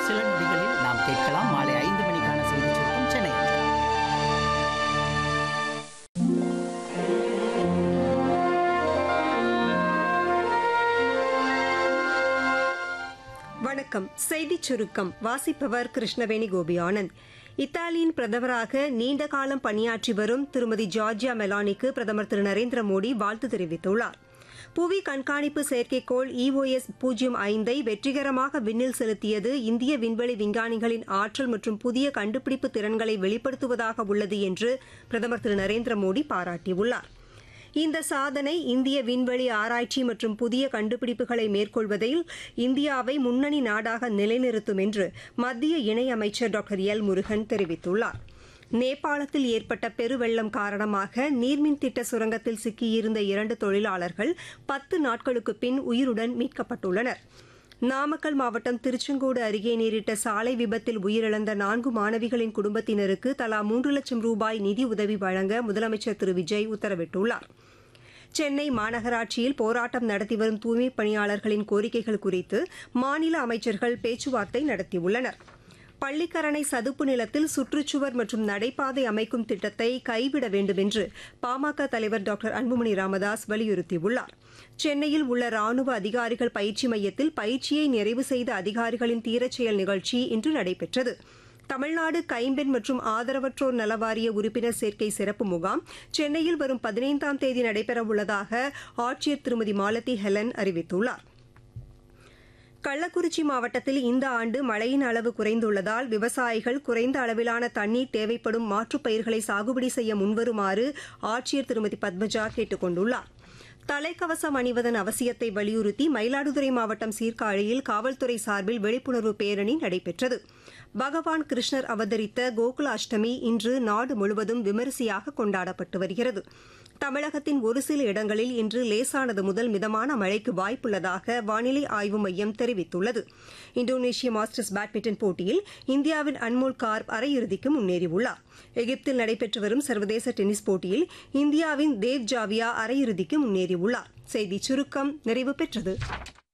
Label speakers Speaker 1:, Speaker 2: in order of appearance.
Speaker 1: சில நொடிகளில் நாம் கேட்கலாம் மாலை ஐந்து மணிக்கான செய்தி சுருக்கம் சென்னை
Speaker 2: வணக்கம் செய்திச் சுருக்கம் வாசிப்பவர் கிருஷ்ணவேணி கோபி ஆனந்த் இத்தாலியின் பிரதமராக நீண்ட காலம் பணியாற்றி வரும் திருமதி ஜார்ஜியா மெலானிக்கு பிரதமர் திரு நரேந்திர மோடி வாழ்த்து தெரிவித்துள்ளார் புவி கண்காணிப்பு செயற்கைக்கோள் இஓஎஸ் பூஜ்ஜியம் ஐந்தை வெற்றிகரமாக விண்ணில் செலுத்தியது இந்திய விண்வெளி விஞ்ஞானிகளின் ஆற்றல் மற்றும் புதிய கண்டுபிடிப்பு திறன்களை வெளிப்படுத்துவதாக உள்ளது என்று பிரதமர் திரு நரேந்திர மோடி பாராட்டியுள்ளார் இந்த சாதனை இந்திய விண்வெளி ஆராய்ச்சி மற்றும் புதிய கண்டுபிடிப்புகளை மேற்கொள்வதில் இந்தியாவை முன்னணி நாடாக நிலைநிறுத்தும் என்று மத்திய இணையமைச்சர் டாக்டர் எல் முருகன் தெரிவித்துள்ளார் நேபாளத்தில் ஏற்பட்ட பெருவெள்ளம் காரணமாக நீர்மின் திட்ட சுரங்கத்தில் சிக்கியிருந்த இரண்டு தொழிலாளர்கள் பத்து நாட்களுக்கு பின் உயிருடன் மீட்கப்பட்டுள்ளனர் நாமக்கல் மாவட்டம் திருச்செங்கோடு அருகே நேரிட்ட சாலை விபத்தில் உயிரிழந்த நான்கு மாணவிகளின் குடும்பத்தினருக்கு தலா மூன்று லட்சம் ரூபாய் நிதி உதவி வழங்க முதலமைச்சர் திரு விஜய் உத்தரவிட்டுள்ளார் சென்னை மாநகராட்சியில் போராட்டம் நடத்தி வரும் தூய்மைப் பணியாளர்களின் கோரிக்கைகள் குறித்து மாநில அமைச்சர்கள் பேச்சுவார்த்தை நடத்தியுள்ளனர் பள்ளிக்கரணை சதுப்பு நிலத்தில் சுற்றுச்சுவர் மற்றும் நடைபாதை அமைக்கும் திட்டத்தை கைவிட வேண்டும் என்று பாமக தலைவர் டாக்டர் அன்புமணி ராமதாஸ் வலியுறுத்தியுள்ளார் சென்னையில் உள்ள ராணுவ அதிகாரிகள் பயிற்சி மையத்தில் பயிற்சியை நிறைவு செய்த அதிகாரிகளின் தீரச்செயல் நிகழ்ச்சி இன்று நடைபெற்றது தமிழ்நாடு கைம்பெண் மற்றும் ஆதரவற்றோர் நலவாரிய உறுப்பினர் சேர்க்கை சிறப்பு முகாம் சென்னையில் வரும் பதினைந்தாம் தேதி நடைபெறவுள்ளதாக ஆட்சியர் திருமதி மாலதி ஹெலன் அறிவித்துள்ளார் கள்ளக்குறிச்சி மாவட்டத்தில் இந்த ஆண்டு மழையின் அளவு குறைந்துள்ளதால் விவசாயிகள் குறைந்த அளவிலான தண்ணீர் தேவைப்படும் மாற்றுப் பயிர்களை சாகுபடி செய்ய முன்வருமாறு ஆட்சியர் திருமதி பத்மஜா கேட்டுக் கொண்டுள்ளார் தலைக்கவசம் அணிவதன் அவசியத்தை வலியுறுத்தி மயிலாடுதுறை மாவட்டம் சீர்காழியில் காவல்துறை சார்பில் விழிப்புணர்வு பேரணி நடைபெற்றது பகவான் கிருஷ்ணர் அவதரித்த கோகுல அஷ்டமி இன்று நாடு முழுவதும் விமரிசையாக கொண்டாடப்பட்டு வருகிறது தமிழகத்தின் ஒரு சில இடங்களில் இன்று லேசானது முதல் மிதமான மழைக்கு வாய்ப்புள்ளதாக வானிலை ஆய்வு மையம் தெரிவித்துள்ளது இந்தோனேஷிய மாஸ்டர்ஸ் பேட்மிண்டன் போட்டியில் இந்தியாவின் அன்மோல் கார்ப் அரையிறுதிக்கு முன்னேறியுள்ளார் எகிப்தில் நடைபெற்று வரும் சர்வதேச டென்னிஸ் போட்டியில் இந்தியாவின் தேவ் ஜாவியா அரையிறுதிக்கு முன்னேறியுள்ளார் செய்திச் சுருக்கம் நிறைவு பெற்றது